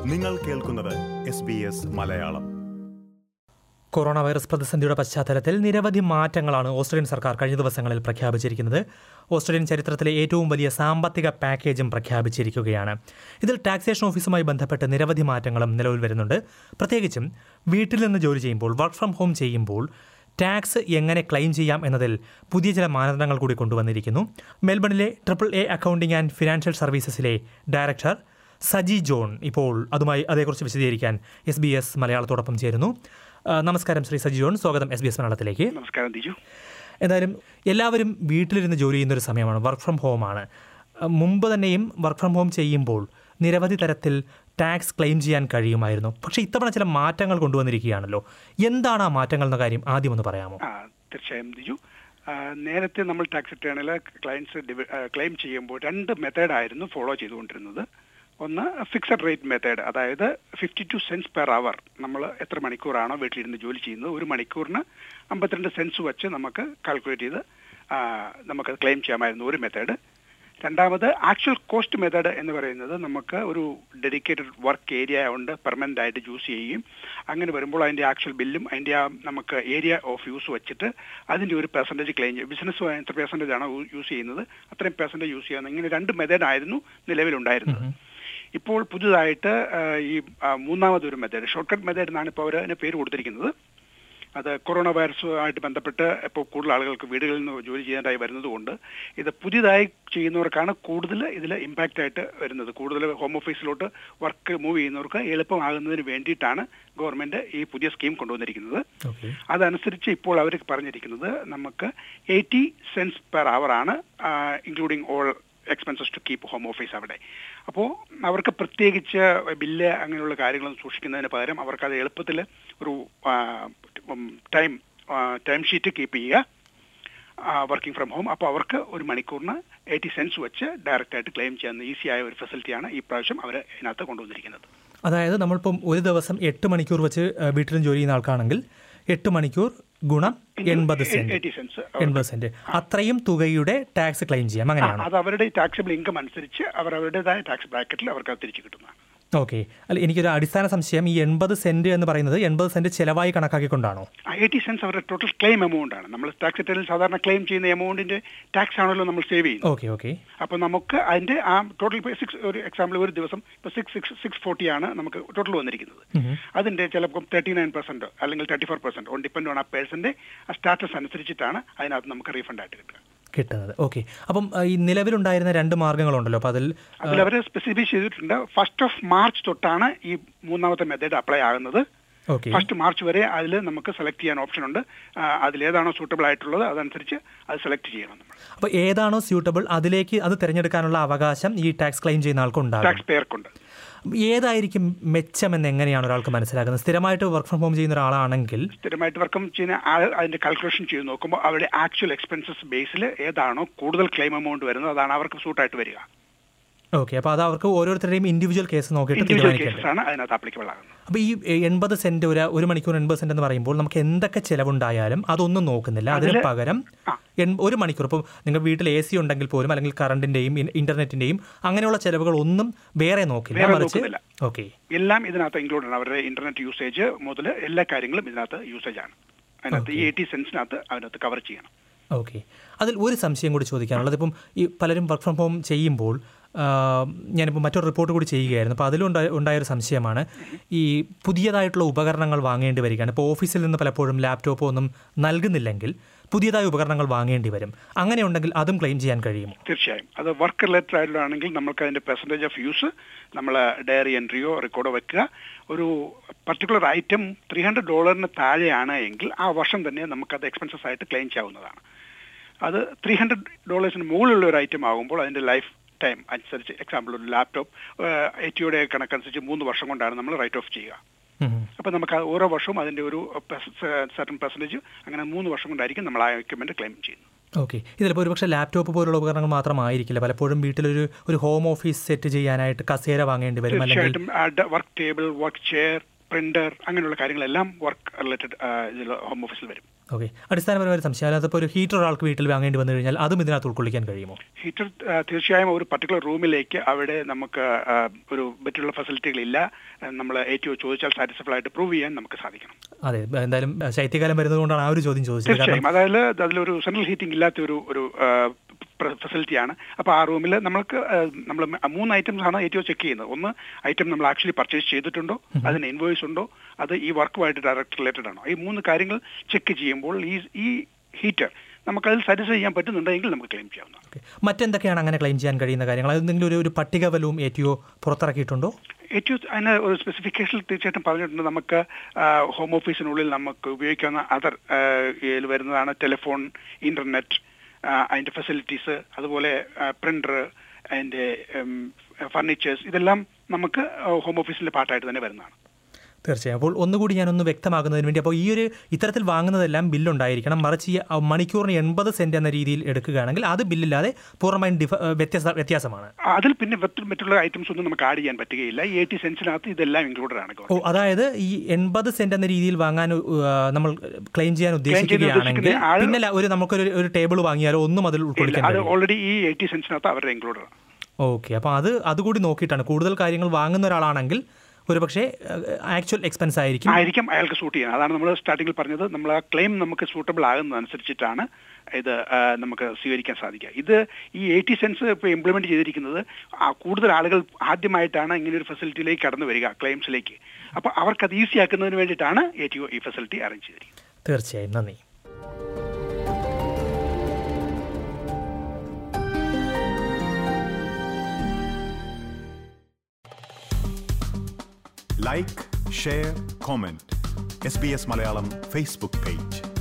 നിങ്ങൾ കേൾക്കുന്നത് S B S Malayalam corona virus പ്രതിസന്ധിയുടെ പശ്ചാത്തലത്തിൽ നിരവധി മാറ്റങ്ങളാണ് ഓസ്ട്രേലിയൻ സർക്കാർ കഴിഞ്ഞ ദിവസങ്ങളിൽ പ്രഖ്യാപിച്ചിരിക്കുന്നത് ഓസ്ട്രേലിയൻ ചരിത്രത്തിലെ ഏറ്റവും വലിയ സാമ്പത്തിക പാക്കേജും പ്രഖ്യാപിച്ചിരിക്കുകയാണ് ഇതിൽ ടാക്സേഷൻ ഓഫീസുമായി ബന്ധപ്പെട്ട് നിരവധി മാറ്റങ്ങളും നിലവിൽ വരുന്നുണ്ട് പ്രത്യേകിച്ചും വീട്ടിൽ നിന്ന് ജോലി ചെയ്യുമ്പോൾ വർക്ക് ഫ്രം ഹോം ചെയ്യുമ്പോൾ ടാക്സ് എങ്ങനെ ക്ലെയിം ചെയ്യാം എന്നതിൽ പുതിയ ചില മാനദണ്ഡങ്ങൾ കൂടി കൊണ്ടുവന്നിരിക്കുന്നു മെൽബണിലെ triple A accounting and financial സർവീസസിലെ ഡയറക്ടർ സജി ജോൺ ഇപ്പോൾ അതുമായി അതേക്കുറിച്ച് വിശദീകരിക്കാൻ എസ് ബി എസ് മലയാളത്തോടൊപ്പം ചേരുന്നു ആ, നമസ്കാരം ശ്രീ സജി ജോൺ സ്വാഗതം എസ് ബി എസ് മലയാളത്തിലേക്ക് നമസ്കാരം ദിജു എന്തായാലും എല്ലാവരും വീട്ടിലിരുന്ന് ജോലി ചെയ്യുന്ന ഒരു സമയമാണ് വർക്ക് ഫ്രം ഹോമാണ് ആ, മുമ്പ് തന്നെയും വർക്ക് ഫ്രം ഹോം ചെയ്യുമ്പോൾ നിരവധി തരത്തിൽ ടാക്സ് ക്ലെയിം ചെയ്യാൻ കഴിയുമായിരുന്നു പക്ഷേ ഇത്തവണ ചില മാറ്റങ്ങൾ കൊണ്ടുവന്നിരിക്കുകയാണല്ലോ എന്താണ് ആ മാറ്റങ്ങൾ എന്ന കാര്യം ആദ്യം ഒന്ന് പറയാമോ ആ തീർച്ചയായും ദിജു ആ, നേരത്തെ നമ്മൾ ടാക്സ് റിട്ടേണിൽ ക്ലയൻസ് ക്ലെയിം ചെയ്യുമ്പോൾ രണ്ട് മെത്തേഡായിരുന്നു ഫോളോ ചെയ്തുകൊണ്ടിരുന്നത് ഒന്ന് ഫിക്സഡ് റേറ്റ് മെത്തേഡ് അതായത് fifty two cents per hour നമ്മൾ എത്ര മണിക്കൂറാണോ വീട്ടിലിരുന്ന് ജോലി ചെയ്യുന്നത് ഒരു മണിക്കൂറിന് അമ്പത്തിരണ്ട് സെൻസ് വെച്ച് നമുക്ക് കാൽക്കുലേറ്റ് ചെയ്ത് ആ, നമുക്ക് ക്ലെയിം ചെയ്യാമായിരുന്നു ഒരു മെത്തേഡ് രണ്ടാമത് ആക്ച്വൽ കോസ്റ്റ് മെത്തേഡ് എന്ന് പറയുന്നത് നമുക്ക് ഒരു ഡെഡിക്കേറ്റഡ് വർക്ക് ഏരിയ ഉണ്ട് പെർമനന്റ് ആയിട്ട് യൂസ് ചെയ്യുകയും അങ്ങനെ വരുമ്പോൾ അതിന്റെ ആക്ച്വൽ ബില്ലും അതിന്റെ ആ നമുക്ക് ഏരിയ ഓഫ് യൂസ് വെച്ചിട്ട് അതിന്റെ ഒരു പെർസെൻറ്റേജ് ക്ലെയിം ചെയ്യും ബിസിനസ് എത്ര പെർസെൻറ്റേജ് ആണോ യൂസ് ചെയ്യുന്നത് അത്രയും പെർസെൻറ്റേജ് യൂസ് ചെയ്യാവുന്ന ഇങ്ങനെ രണ്ട് മെത്തേഡ് ആയിരുന്നു നിലവിലുണ്ടായിരുന്നത് ഇപ്പോൾ പുതുതായിട്ട് ആ, ഈ ആ, മൂന്നാമതൊരു മെത്തേഡ് ഷോർട്ട് കട്ട് മെത്തേഡ് എന്നാണ് ഇപ്പോൾ അവർ അതിന് പേര് കൊടുത്തിരിക്കുന്നത് അത് കൊറോണ വൈറസുമായിട്ട് ബന്ധപ്പെട്ട് ഇപ്പോൾ കൂടുതൽ ആളുകൾക്ക് വീടുകളിൽ നിന്ന് ജോലി ചെയ്യാനായി വരുന്നത് കൊണ്ട് ഇത് പുതിയതായി ചെയ്യുന്നവർക്കാണ് കൂടുതൽ ഇതിൽ ഇമ്പാക്റ്റ് ആയിട്ട് വരുന്നത് കൂടുതൽ ഹോം ഓഫീസിലോട്ട് വർക്ക് മൂവ് ചെയ്യുന്നവർക്ക് എളുപ്പമാകുന്നതിന് വേണ്ടിയിട്ടാണ് ഗവൺമെന്റ് ഈ പുതിയ സ്കീം കൊണ്ടുവന്നിരിക്കുന്നത് ഓക്കെ അതനുസരിച്ച് ഇപ്പോൾ അവർ പറഞ്ഞിരിക്കുന്നത് നമുക്ക് എയ്റ്റി സെൻസ് പെർ അവർ ആണ് including all expenses to keep home office അവിടെ അപ്പോൾ അവർക്ക് പ്രത്യേകിച്ച് ബില്ല് അങ്ങനെയുള്ള കാര്യങ്ങളൊന്നും സൂക്ഷിക്കുന്നതിന് പകരം അവർക്ക് അത് എളുപ്പത്തിൽ ഒരു ടൈം ടൈം ഷീറ്റ് കീപ്പ് ചെയ്യുക വർക്കിംഗ് ഫ്രം ഹോം അപ്പോൾ അവർക്ക് ഒരു മണിക്കൂറിന് എയ്റ്റി സെൻസ് വെച്ച് ഡയറക്റ്റ് ആയിട്ട് ക്ലെയിം ചെയ്യാവുന്ന ഈസി ആയ ഒരു ഫെസിലിറ്റിയാണ് ഈ പ്രാവശ്യം അവർ ഇതിനകത്ത് കൊണ്ടുവന്നിരിക്കുന്നത് അതായത് നമ്മളിപ്പം ഒരു ദിവസം എട്ട് മണിക്കൂർ വെച്ച് ആ, വീട്ടിലും ജോലി ചെയ്യുന്ന ആൾക്കാണെങ്കിൽ എട്ട് മണിക്കൂർ ഗുണം എൺപത് സെന്റ് എയ്റ്റി സെൻസ് എൺപത് സെന്റ് അത്രയും തുകയുടെ ടാക്സ് ക്ലെയിം ചെയ്യാം അങ്ങനെയാണോ അത് അവരുടെ ടാക്സബിൾ ഇൻകം അനുസരിച്ച് അവർ അവരുടേതായ ടാക്സ് ബ്രാക്കറ്റിൽ അവർക്ക് അത് തിരിച്ചു കിട്ടുന്നതാണ് ഓക്കെ അല്ല എനിക്കൊരു അടിസ്ഥാന സംശയം ഈ എൺപത് സെന്റ് എന്ന് പറയുന്നത് എൺപത് സെന്റ് ചെലവായി കണക്കാക്കിക്കൊണ്ടാണോ ആ എയ്റ്റി സെൻസ് അവരുടെ ടോട്ടൽ ക്ലെയിം എമൗണ്ട് ആണ് നമ്മൾ ടാക്സ് റിട്ടേണിൽ സാധാരണ ക്ലെയിം ചെയ്യുന്ന എമൗണ്ടിന്റെ ടാക്സ് ആണല്ലോ നമ്മൾ സേവ് ചെയ്യുന്നത് ഓക്കെ ഓക്കെ അപ്പോൾ നമുക്ക് അതിന്റെ ആ ടോട്ടൽ ഇപ്പോൾ സിക്സ് ഒരു എക്സാമ്പിൾ ഒരു ദിവസം ഇപ്പോൾ സിക്സ് സിക്സ് സിക്സ് ഫോർട്ടി ആണ് നമുക്ക് ടോട്ടൽ വന്നിരിക്കുന്നത് അതിന്റെ ചിലപ്പോൾ തേർട്ടി നയൻ പെർസെന്റ് അല്ലെങ്കിൽ thirty four percent on depend on ആ പേഴ്സന്റെ ആ സ്റ്റാറ്റസ് അനുസരിച്ചിട്ടാണ് അതിനകത്ത് നമുക്ക് റീഫണ്ട് ആയിട്ട് കിട്ടുക കിട്ടുന്നത് ഓക്കെ അപ്പം ആ, ഈ നിലവിലുണ്ടായിരുന്ന രണ്ട് മാർഗ്ഗങ്ങളുണ്ടല്ലോ അപ്പോൾ അതിൽ അതിൽ അവർ സ്പെസിഫൈ ചെയ്തിട്ടുണ്ട് ഫസ്റ്റ് ഓഫ് മാർച്ച് തൊട്ടാണ് ഈ മൂന്നാമത്തെ മെത്തേഡ് അപ്ലൈ ആകുന്നത് ഓക്കെ ഫസ്റ്റ് മാർച്ച് വരെ അതിൽ നമുക്ക് സെലക്ട് ചെയ്യാൻ ഓപ്ഷൻ ഉണ്ട് ആ, അതിലേതാണോ സൂട്ടബിൾ ആയിട്ടുള്ളത് അതനുസരിച്ച് അത് സെലക്ട് ചെയ്യണം നമ്മൾ അപ്പോൾ ഏതാണോ സ്യൂട്ടബിൾ അതിലേക്ക് അത് തിരഞ്ഞെടുക്കാനുള്ള അവകാശം ഈ ടാക്സ് ക്ലെയിം ചെയ്യുന്ന ആൾക്കുണ്ടാകും ടാക്സ് പേർക്കുണ്ട് ഏതായിരിക്കും മെച്ചമെന്ന് എങ്ങനെയാണ് ഒരാൾക്ക് മനസ്സിലാക്കുന്നത് സ്ഥിരമായിട്ട് വർക്ക് ഫ്രം ഹോം ചെയ്യുന്ന ഒരാളാണെങ്കിൽ സ്ഥിരമായിട്ട് വർക്കം ചെയ്യുന്ന ആൾ അതിന്റെ കാൽക്കുലേഷൻ ചെയ്ത് നോക്കുമ്പോൾ അവരുടെ ആക്ച്വൽ എക്സ്പെൻസസ് ബേസിൽ ഏതാണോ കൂടുതൽ ക്ലെയിം എമൗണ്ട് വരുന്നത് അതാണ് അവർക്ക് സൂട്ടായിട്ട് വരിക ഓക്കെ അപ്പോൾ അത് അവർക്ക് ഓരോരുത്തരുടെയും ഇൻഡിവിജ്വൽ കേസ് നോക്കിയിട്ട് ഇൻഡിവിജ്വൽ തീരുമാനിക്കേണ്ടത് കേസസ് ആണ് അതിനകത്ത് ആപ്ലിക്കബിൾ ആകുന്നത് അപ്പോൾ ഈ എൺപത് സെന്റ് ഒരു ഒരു മണിക്കൂർ എൺപത് സെന്റ് എന്ന് പറയുമ്പോൾ നമുക്ക് എന്തൊക്കെ ചിലവുണ്ടായാലും അതൊന്നും നോക്കുന്നില്ല അതിന് അതില് പകരം ആ. എൺ- ഒരു മണിക്കൂർ ഇപ്പോൾ നിങ്ങൾ വീട്ടിൽ എ സി ഉണ്ടെങ്കിൽ പോലും അല്ലെങ്കിൽ കറണ്ടിന്റെയും ഇന്റർനെറ്റിന്റെയും അങ്ങനെയുള്ള ചിലവുകൾ ഒന്നും വേറെ നോക്കില്ല വേറെ മറിച്ച് നോക്കുന്നില്ല. ഓക്കെ എല്ലാം ഇതിനകത്ത് ഇൻക്ലൂഡ് ആണ് അവരുടെ ഇന്റർനെറ്റ് യൂസേജ് മുതൽ എല്ലാ കാര്യങ്ങളും ഇതിനകത്ത് യൂസേജ് ആണ് അതിനകത്ത് ഈ എയ്റ്റി സെൻസിനകത്ത് അതിനകത്ത് കവർ ചെയ്യണം ഓക്കെ അതിൽ ഒരു സംശയം കൂടി ചോദിക്കാനുള്ളത് ഇപ്പം ഈ പലരും വർക്ക് ഫ്രം ഹോം ചെയ്യുമ്പോൾ ആ, ഞാനിപ്പോൾ മറ്റൊരു റിപ്പോർട്ട് കൂടി ചെയ്യുകയായിരുന്നു അപ്പോൾ അതിലുണ്ടായ ഉണ്ടായൊരു സംശയമാണ് ഈ പുതിയതായിട്ടുള്ള ഉപകരണങ്ങൾ വാങ്ങേണ്ടി വരികയാണ് ഇപ്പോൾ ഓഫീസിൽ നിന്ന് പലപ്പോഴും ലാപ്ടോപ്പോ ഒന്നും നൽകുന്നില്ലെങ്കിൽ പുതിയതായ ഉപകരണങ്ങൾ വാങ്ങേണ്ടി വരും അങ്ങനെ ഉണ്ടെങ്കിൽ അതും ക്ലെയിം ചെയ്യാൻ കഴിയുമോ തീർച്ചയായും അത് വർക്ക് റിലേറ്റഡ് ആയിട്ടുള്ളതാണെങ്കിൽ നമുക്ക് അതിന്റെ പെർസെൻറ്റേജ് ഓഫ് യൂസ് നമ്മൾ ഡയറി എൻട്രിയോ റെക്കോർഡോ വെക്കുക ഒരു പർട്ടിക്കുലർ ഐറ്റം ത്രീ ഹൺഡ്രഡ് ഡോളറിന് താഴെയാണ് എങ്കിൽ ആ വർഷം തന്നെ നമുക്കത് എക്സ്പെൻസസ് ആയിട്ട് ക്ലെയിം ചെയ്യാവുന്നതാണ് അത് ത്രീ ഹൺഡ്രഡ് ഡോളേഴ്സിന് മുകളിലുള്ള ഒരു ഐറ്റം ആകുമ്പോൾ അതിന്റെ ലൈഫ് ടൈം അനുസരിച്ച് എക്സാമ്പിൾ ഒരു ലാപ്ടോപ്പ് എറ്റിയുടെ കണക്കനുസരിച്ച് മൂന്ന് വർഷം കൊണ്ടാണ് നമ്മൾ റൈറ്റ് ഓഫ് ചെയ്യുക ഉം. അപ്പോൾ നമുക്ക് അത് ഓരോ വർഷവും അതിന്റെ ഒരു സർട്ടൻ പെർസെൻറ്റേജ് അങ്ങനെ മൂന്ന് വർഷം കൊണ്ടായിരിക്കും നമ്മൾ ആ എക്യുപ്മെന്റ് ക്ലെയിം ചെയ്യുന്നത് ഓക്കെ ഇതിലിപ്പോൾ ഒരുപക്ഷെ ലാപ്ടോപ്പ് പോലുള്ള ഉപകരണങ്ങൾ മാത്രമായിരിക്കില്ല പലപ്പോഴും വീട്ടിലൊരു ഒരു ഹോം ഓഫീസ് സെറ്റ് ചെയ്യാനായിട്ട് കസേര വാങ്ങേണ്ടി വരും അല്ലെങ്കിൽ തീർച്ചയായിട്ടും work table work chair printer അങ്ങനെയുള്ള കാര്യങ്ങളെല്ലാം വർക്ക് റിലേറ്റഡ് ഇതിൽ ഹോം ഓഫീസിൽ വരും ഓക്കെ അടിസ്ഥാനപരമായ ഒരു സംശയം അതിപ്പോൾ ഒരു ഹീറ്റർ ഒരാൾക്ക് വീട്ടിൽ വാങ്ങേണ്ടി വന്നു കഴിഞ്ഞാൽ അതും ഇതിനകത്ത് ഉൾക്കൊള്ളിക്കാൻ കഴിയുമോ ഹീറ്റർ തീർച്ചയായും ഒരു പർട്ടിക്കുലർ റൂമിലേക്ക് അവിടെ നമുക്ക് ആ, ഒരു മറ്റുള്ള ഫെസിലിറ്റികളില്ല നമ്മൾ ഏറ്റവും ചോദിച്ചാൽ സാറ്റിസ്ഫൈഡ് ആയിട്ട് പ്രൂവ് ചെയ്യാൻ നമുക്ക് സാധിക്കണം അതെ എന്തായാലും അഹ് ശൈത്യകാലം വരുന്നതുകൊണ്ടാണ് ആ ഒരു ചോദ്യം ചോദിച്ചത് കാരണം തീർച്ചയായും അതായത് അതിലൊരു സെൻട്രൽ ഹീറ്റിംഗ് ഇല്ലാത്ത ഒരു ഒരു ഫെസിലിറ്റിയാണ് അപ്പോൾ ആ റൂമിൽ നമ്മൾക്ക് നമ്മൾ മൂന്ന് ഐറ്റംസ് ആണ് ഏറ്റവും ചെക്ക് ചെയ്യുന്നത് ഒന്ന് ഐറ്റം നമ്മൾ ആക്ച്വലി പർച്ചേസ് ചെയ്തിട്ടുണ്ടോ അതിന് ഇൻവോയ്സ് ഉണ്ടോ അത് ഈ വർക്കുമായിട്ട് ഡയറക്റ്റ് റിലേറ്റഡ് ആണോ ഈ മൂന്ന് കാര്യങ്ങൾ ചെക്ക് ചെയ്യുമ്പോൾ ഈ ഈ ഹീറ്റർ നമുക്കതിൽ സാറ്റിസ്ഫൈ ചെയ്യാൻ പറ്റുന്നുണ്ടെങ്കിൽ നമുക്ക് ക്ലെയിം ചെയ്യാവുന്നതാണ് ഓക്കെ മറ്റെന്തൊക്കെയാണ് അങ്ങനെ ക്ലെയിം ചെയ്യാൻ കഴിയുന്ന കാര്യങ്ങൾ അതെന്തെങ്കിലും ഒരു ഒരു പട്ടിക വല്ലതും എറ്റിയോ പുറത്തിറക്കിയിട്ടുണ്ടോ ഏറ്റവും അതിന് ഒരു സ്പെസിഫിക്കേഷൻ തീർച്ചയായിട്ടും പറഞ്ഞിട്ടുണ്ട് നമുക്ക് ഹോം ഓഫീസിനുള്ളിൽ നമുക്ക് ഉപയോഗിക്കാവുന്ന അതർ ഇതിൽ വരുന്നതാണ് ടെലിഫോൺ ഇന്റർനെറ്റ് അതിന്റെ ഫെസിലിറ്റീസ് അതുപോലെ പ്രിന്റർ അതിന്റെ ഫർണിച്ചേഴ്സ് ഇതെല്ലാം നമുക്ക് ഹോം ഓഫീസിന്റെ പാർട്ടായിട്ട് തന്നെ വരുന്നതാണ് തീർച്ചയായും അപ്പോൾ ഒന്നുകൂടി ഞാനൊന്ന് വ്യക്തമാക്കുന്നതിന് വേണ്ടി അപ്പോൾ ഈ ഒരു ഇത്തരത്തിൽ വാങ്ങുന്നതെല്ലാം ബില്ലുണ്ടായിരിക്കണം മറിച്ച് ഈ അഹ് മണിക്കൂറിന് എൺപത് സെൻറ്റ് എന്ന രീതിയിൽ എടുക്കുകയാണെങ്കിൽ അത് ബില്ലില്ലാതെ പൂർണ്ണമായും ഡിഫ അഹ് വ്യത്യസ്ത വ്യത്യാസമാണ് അതിൽ പിന്നെ മറ്റ് മറ്റുള്ള ഐറ്റംസ് ഒന്നും നമുക്ക് ആഡ് ചെയ്യാൻ പറ്റുകയില്ല ഈ എയ്റ്റി സെൻസിനകത്ത് ഇതെല്ലാം ഇൻക്ലൂഡഡ് ആണ് ഓ അതായത് ഈ എൺപത് സെന്റ് എന്ന രീതിയിൽ വാങ്ങാൻ uh, നമ്മൾ ക്ലെയിം ചെയ്യാൻ ഉദ്ദേശിക്കുകയാണെങ്കിൽ ഉദ്ദേശിക്കുന്ന ആള് പിന്നെ ല- ഒരു നമുക്കൊരു ഒരു ടേബിൾ വാങ്ങിയാലോ ഒന്നും അതിൽ ഉൾക്കൊള്ളിക്കാൻ അത് കഴിയും ഓൾറെഡി ഈ എയ്റ്റി സെൻസിനകത്ത് അവരുടെ ഇൻക്ലൂഡഡ് ആണ് ഓക്കെ അപ്പോൾ അത് അതുകൂടി നോക്കിയിട്ടാണ് കൂടുതൽ കാര്യങ്ങൾ വാങ്ങുന്ന ഒരാളാണെങ്കിൽ ഒരു പക്ഷേ ആക്ച്വൽ എക്സ്പെൻസ് ആയിരിക്കും ആയിരിക്കും അയാൾക്ക് സൂട്ട് ചെയ്യാൻ അതാണ് നമ്മൾ സ്റ്റാർട്ടിങ്ങിൽ പറഞ്ഞത് നമ്മൾ ആ ക്ലെയിം നമുക്ക് സൂട്ടബിൾ ആകുന്നതനുസരിച്ചിട്ടാണ് ഇത് ആ, നമുക്ക് സ്വീകരിക്കാൻ സാധിക്കുക ഇത് ഈ എയ്റ്റി സെൻസ് ഇപ്പോൾ ഇംപ്ലിമെന്റ് ചെയ്തിരിക്കുന്നത് ആ കൂടുതൽ ആളുകൾ ആദ്യമായിട്ടാണ് ഇങ്ങനെ ഒരു ഫെസിലിറ്റിയിലേക്ക് കടന്നു വരിക ക്ലെയിംസിലേക്ക് അപ്പോൾ അവർക്ക് അത് ഈസി ആക്കുന്നതിന് വേണ്ടിയിട്ടാണ് എ ടി ഒ ഈ ഫെസിലിറ്റി അറേഞ്ച് ചെയ്തിരിക്കുന്നത് തീർച്ചയായും നന്ദി like share comment S B S Malayalam Facebook page